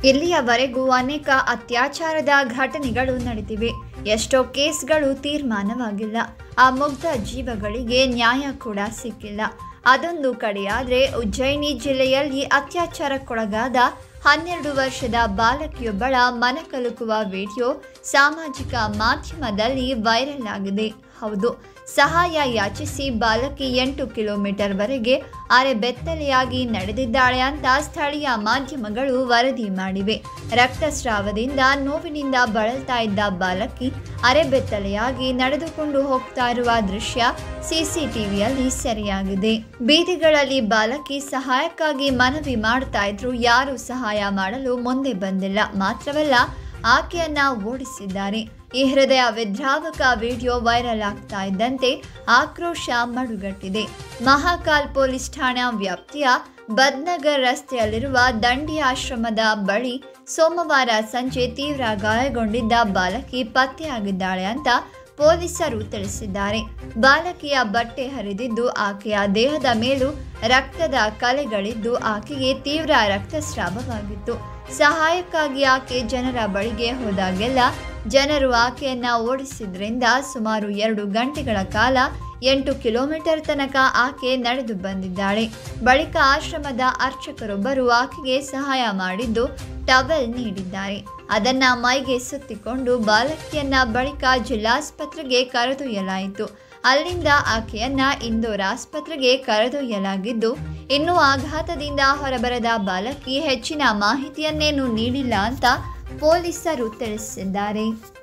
ಇಲ್ಲಿಯವರೆಗೂ ಅನೇಕ ಅತ್ಯಾಚಾರದ ಘಟನೆಗಳು ನಡೆದಿವೆ ಎಷ್ಟೋ ಕೇಸ್ಗಳು ತೀರ್ಮಾನವಾಗಿಲ್ಲ ಆ ಮುಗ್ಧ ಜೀವಗಳಿಗೆ ನ್ಯಾಯ ಕೂಡ ಸಿಕ್ಕಿಲ್ಲ ಅದೊಂದು ಕಡೆಯಾದರೆ ಉಜ್ಜಯಿನಿ ಜಿಲ್ಲೆಯಲ್ಲಿ ಅತ್ಯಾಚಾರಕ್ಕೊಳಗಾದ ಹನ್ನೆರಡು ವರ್ಷದ ಬಾಲಕಿಯೊಬ್ಬಳ ಮನಕಲುಕುವ ವಿಡಿಯೋ ಸಾಮಾಜಿಕ ಮಾಧ್ಯಮದಲ್ಲಿ ವೈರಲ್ ಆಗಿದೆ ಹೌದು ಸಹಾಯ ಯಾಚಿಸಿ ಬಾಲಕಿ ಎಂಟು ಕಿಲೋಮೀಟರ್ವರೆಗೆ ಅರೆಬೆತ್ತಲೆಯಾಗಿ ನಡೆದಿದ್ದಾಳೆ ಅಂತ ಸ್ಥಳೀಯ ಮಾಧ್ಯಮಗಳು ವರದಿ ಮಾಡಿವೆ ರಕ್ತಸ್ರಾವದಿಂದ ನೋವಿನಿಂದ ಬಳಲ್ತಾ ಇದ್ದ ಬಾಲಕಿ ಅರೆಬೆತ್ತಲೆಯಾಗಿ ನಡೆದುಕೊಂಡು ಹೋಗ್ತಾ ಇರುವ ದೃಶ್ಯ ಸಿಸಿಟಿವಿಯಲ್ಲಿ ಸೆರೆಯಾಗಿದೆ ಬೀದಿಗಳಲ್ಲಿ ಬಾಲಕಿ ಸಹಾಯಕ್ಕಾಗಿ ಮನವಿ ಮಾಡ್ತಾ ಇದ್ರು ಯಾರು ಸಹಾಯ ಮಾಡಲು ಮುಂದೆ ಬಂದಿಲ್ಲ ಮಾತ್ರವಲ್ಲ ಆಕೆಯನ್ನ ಓಡಿಸಿದ್ದಾರೆ ಈ ಹೃದಯ ವಿದ್ರಾವಕ ವಿಡಿಯೋ ವೈರಲ್ ಆಗ್ತಾ ಇದ್ದಂತೆ ಆಕ್ರೋಶ ಮಡುಗಟ್ಟಿದೆ ಮಹಾಕಾಲ್ ಪೊಲೀಸ್ ಠಾಣಾ ವ್ಯಾಪ್ತಿಯ ಬದ್ನಗರ್ ರಸ್ತೆಯಲ್ಲಿರುವ ದಂಡಿ ಆಶ್ರಮದ ಬಳಿ ಸೋಮವಾರ ಸಂಜೆ ತೀವ್ರ ಗಾಯಗೊಂಡಿದ್ದ ಬಾಲಕಿ ಪತ್ತೆಯಾಗಿದ್ದಾಳೆ ಅಂತ ಪೊಲೀಸರು ತಿಳಿಸಿದ್ದಾರೆ ಬಾಲಕಿಯ ಬಟ್ಟೆ ಹರಿದಿದ್ದು ಆಕೆಯ ದೇಹದ ಮೇಲೂ ರಕ್ತದ ಕಲೆಗಳಿದ್ದು ಆಕೆಗೆ ತೀವ್ರ ರಕ್ತಸ್ರಾವವಾಗಿತ್ತು ಸಹಾಯಕ್ಕಾಗಿ ಆಕೆ ಜನರ ಬಳಿಗೆ ಹೋದಾಗೆಲ್ಲ ಜನರು ಆಕೆಯನ್ನ ಓಡಿಸಿದ್ರಿಂದ ಸುಮಾರು ಎರಡು ಗಂಟೆಗಳ ಕಾಲ ಎಂಟು ಕಿಲೋಮೀಟರ್ ತನಕ ಆಕೆ ನಡೆದು ಬಂದಿದ್ದಾಳೆ ಬಳಿಕ ಆಶ್ರಮದ ಅರ್ಚಕರೊಬ್ಬರು ಆಕೆಗೆ ಸಹಾಯ ಮಾಡಿದ್ದು ಟವೆಲ್ ನೀಡಿದ್ದಾರೆ ಅದನ್ನ ಮೈಗೆ ಸುತ್ತಿಕೊಂಡು ಬಾಲಕಿಯನ್ನ ಬಳಿಕ ಜಿಲ್ಲಾಸ್ಪತ್ರೆಗೆ ಕರೆದೊಯ್ಯಲಾಯಿತು ಅಲ್ಲಿಂದ ಆಕೆಯನ್ನ ಇಂದೋರ್ ಆಸ್ಪತ್ರೆಗೆ ಕರೆದೊಯ್ಯಲಾಗಿದ್ದು ಇನ್ನು ಆಘಾತದಿಂದ ಹೊರಬರದ ಬಾಲಕಿ ಹೆಚ್ಚಿನ ಮಾಹಿತಿಯನ್ನೇನು ನೀಡಿಲ್ಲ ಅಂತ ಪೊಲೀಸರು ತಿಳಿಸಿದ್ದಾರೆ